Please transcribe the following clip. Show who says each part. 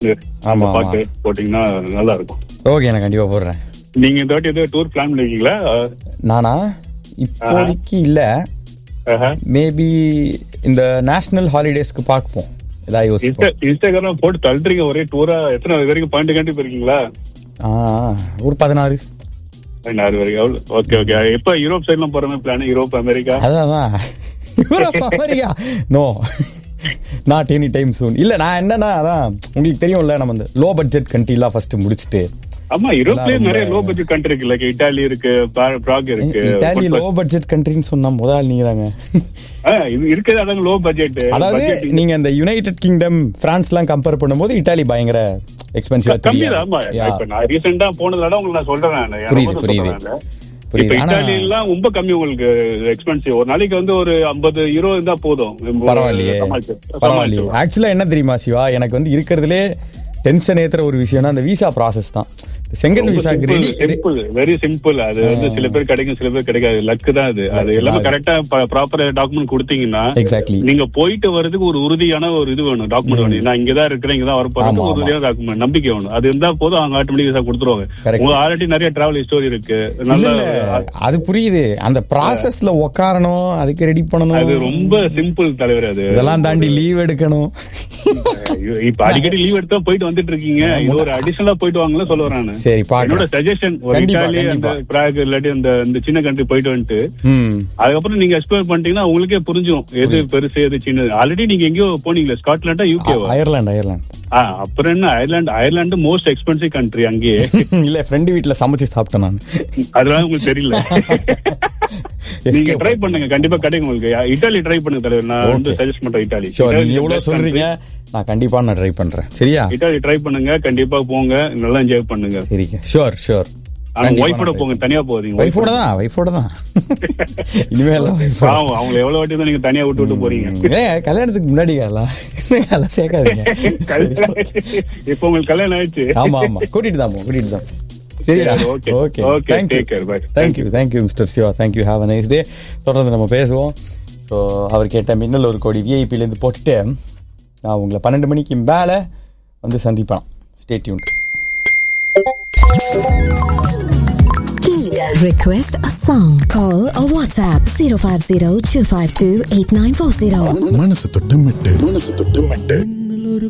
Speaker 1: ஆமா,
Speaker 2: அந்த
Speaker 1: ஆமா.
Speaker 2: பாட்டு போட்டீங்கன்னா நல்லா இருக்கும்
Speaker 1: ஓகே நான் கண்டிப்பா போடுறேன்
Speaker 2: நீங்க இந்த வாட்டி ஏதோ டூர் பிளான் பண்ணிருக்கீங்களா
Speaker 1: நானா இப்போதைக்கு இல்ல
Speaker 2: ஆஹா.
Speaker 1: மேபி இந்த நேஷனல் ஹாலிடேஸ்க்கு பார்ப்போம் ஏதாவது யோசிப்போம்
Speaker 2: இன்ஸ்டா- இன்ஸ்டாகிராம் போட்டு தள்ளுறீங்க ஒரே டூரா எத்தனை இது வரைக்கும் பாயிண்ட் காண்டி போயிருக்கீங்களா
Speaker 1: ஆ ஒரு பதினாறு
Speaker 2: பதினாறு வரைக்கும் ஓகே ஓகே எப்ப யூரோப் சைட்லாம் போற மாதிரி பிளான் யூரோப் அமெரிக்கா
Speaker 1: அதான் Europe America no not any time soon இல்ல நான் என்னன்னா அதான் உங்களுக்கு தெரியும்ல நம்ம இந்த லோ பட்ஜெட் கண்ட்ரிலாம் ஃபர்ஸ்ட் முடிச்சுட்டு
Speaker 2: ஆமா யூரோப்லயே
Speaker 1: ரொம்ப-
Speaker 2: நிறைய லோ பட்ஜெட் கண்ட்ரி இருக்கு லைக் இட்டாலி இருக்கு பா- பிராக் இருக்கு
Speaker 1: இட்டாலி லோ பட்ஜெட் கண்ட்ரின்னு சொன்னா முதல் நீங்க தாங்க
Speaker 2: ஆ, இது இருக்கிறது அதாங்க லோ பட்ஜெட்
Speaker 1: அதாவது நீங்க இந்த யுனைடெட் கிங்டம் பிரான்ஸ்லாம் கம்பேர் பண்ணும்போது இட்டாலி பயங்கர எக்ஸ்பென்சிவா
Speaker 2: கம்மி தான் ஆமா
Speaker 1: தெரியும்
Speaker 2: இப்ப நான் ரீசெண்டா போனதுனால உங்களுக்கு நான் சொல்றேன் நான் எனக்கு
Speaker 1: புரியுது,
Speaker 2: மட்டும்
Speaker 1: புரியுது.
Speaker 2: சொல்றேன் நான். இப்ப
Speaker 1: புரியுது ஆனா
Speaker 2: இட்டாலி எல்லாம் ரொம்ப கம்மி உங்களுக்கு எக்ஸ்பென்சிவ் ஒரு நாளைக்கு வந்து ஒரு 50 யூரோ இருந்தா போதும்
Speaker 1: பரவாயில்லையே
Speaker 2: சமாளிச்சு-
Speaker 1: பரவாயில்லையே
Speaker 2: சமாளிச்சிடலாம்.
Speaker 1: ஆக்சுவலா என்ன தெரியுமா சிவா எனக்கு வந்து இருக்கிறதுலே டென்ஷன் ஏத்துற ஒரு விஷயம்னா அந்த விசா ப்ராசஸ் தான் Schengen visa ready
Speaker 2: simple very simple அது வந்து சில பேர் கிடைக்கும் சில பேர் கிடைக்காது லக்கு தான் அது அது எல்லாமே கரெக்டா ப்ராப்பர் டாக்குமெண்ட் கொடுத்தீங்கன்னா
Speaker 1: எக்ஸாக்ட்லி
Speaker 2: நீங்க போயிட்டு வர்றதுக்கு ஒரு உறுதியான ஒரு இது வேணும் டாக்குமெண்ட் வேணும் நான் இங்கதான் இருக்கிறேன் இங்கதான் வர போறேன்
Speaker 1: ஆமா,
Speaker 2: ஒரு உறுதியான டாக்குமெண்ட் நம்பிக்கை வேணும் அது இருந்தா போதும் அவங்க ஆட்டோமேட்டிக் விசா கொடுத்துருவாங்க
Speaker 1: Correct.
Speaker 2: உங்க ஆல்ரெடி நிறைய டிராவல் ஹிஸ்டரி இருக்கு
Speaker 1: இல்ல
Speaker 2: நல்ல
Speaker 1: இல்ல அது புரியுது அந்த ப்ராசஸ்ல உக்காரணும் அதுக்கு ரெடி
Speaker 2: அது
Speaker 1: பண்ணணும்
Speaker 2: ரொம்ப சிம்பிள் தலைவர் அது
Speaker 1: இதெல்லாம் தாண்டி லீவ் எடுக்கணும்
Speaker 2: இப்ப அடிக்கடி லீவ் எடுத்தா போயிட்டு வந்துட்டு இருக்கீங்க இது ஒரு அடிஷனலா போயிட்டு வாங்கலாம் சொல்ல வரேன் நானு.
Speaker 1: சரி
Speaker 2: என்னோட
Speaker 1: பாக்கலாம்
Speaker 2: சஜஷன் ஒரு
Speaker 1: கண்டிப்பா,
Speaker 2: இட்டாலி அந்த
Speaker 1: கண்டிப்பா.
Speaker 2: பிராக் இல்லாட்டி அந்த இந்த சின்ன கண்ட்ரி போயிட்டு வந்துட்டு
Speaker 1: ம்
Speaker 2: அதுக்கப்புறம் நீங்க எக்ஸ்ப்ளோர் பண்ணிட்டீங்கன்னா உங்களுக்கே புரிஞ்சும் எது பெருசு எது சின்னது ஆல்ரெடி நீங்க எங்கேயோ போனீங்களா ஸ்காட்லாண்டா யூகேவா
Speaker 1: அயர்லாந்து அயர்லாந்து
Speaker 2: அப்புறம் என்ன Ireland Ireland most expensive country அங்கேயே
Speaker 1: இல்ல ஃப்ரெண்டு வீட்ல சமைச்சு சாப்பிட்டேன் நான்
Speaker 2: அதெல்லாம் உங்களுக்கு தெரியல நீங்க ட்ரை பண்ணுங்க கண்டிப்பா கிடைக்கும் உங்களுக்கு இட்டாலி ட்ரை பண்ணுங்க தலைவர் நான் வந்து சஜஸ்ட் பண்றேன் இட்டாலி
Speaker 1: ஷோர்
Speaker 2: இட்டாலி
Speaker 1: நீங்க எவ்வளவு
Speaker 2: best
Speaker 1: சொல்றீங்க நான் கண்டிப்பா நான் ட்ரை பண்றேன் சரியா
Speaker 2: country. இட்டாலி ட்ரை பண்ணுங்க கண்டிப்பா போங்க நல்லா என்ஜாய் பண்ணுங்க
Speaker 1: சரிங்க ஷோர் ஷோர்
Speaker 2: ஆனா ஒய்ஃபோட போங்க தனியா போறீங்க
Speaker 1: வைஃபோட தான் வைஃபோட தான் இனிமே எல்லாம் wife ஓட.
Speaker 2: பாவம் அவங்க எவ்வளவு வாட்டி தான் நீங்க தனியா விட்டு விட்டு போறீங்க
Speaker 1: ஏ கல்யாணத்துக்கு முன்னாடி அதெல்லாம் அதெல்லாம் சேர்க்காதீங்க
Speaker 2: கல்யாணம் இப்ப உங்களுக்கு கல்யாணம் ஆயிடுச்சு
Speaker 1: ஆமா ஆமா கூட்டிட்டு தான் போ கூட்டிட்டு தான் சரியா
Speaker 2: சரி, okay.
Speaker 1: Okay
Speaker 2: Okay,
Speaker 1: thank you
Speaker 2: take care, bye.
Speaker 1: Thank you thank you mister Siva thank you have a nice day தொடர்ந்து நம்ம பேசுவோம் ஸோ அவர் கேட்ட மின்னல் ஒரு கோடி விஐபிலேருந்து போட்டுட்டு நான் உங்களை பன்னெண்டு மணிக்கு மேலே வந்து சந்திப்பேன் stay tune
Speaker 3: Request a song. Call or WhatsApp 050 252 8940.
Speaker 4: மனசு தொட்டு மெட்டு மனசு தொட்டு மெட்டு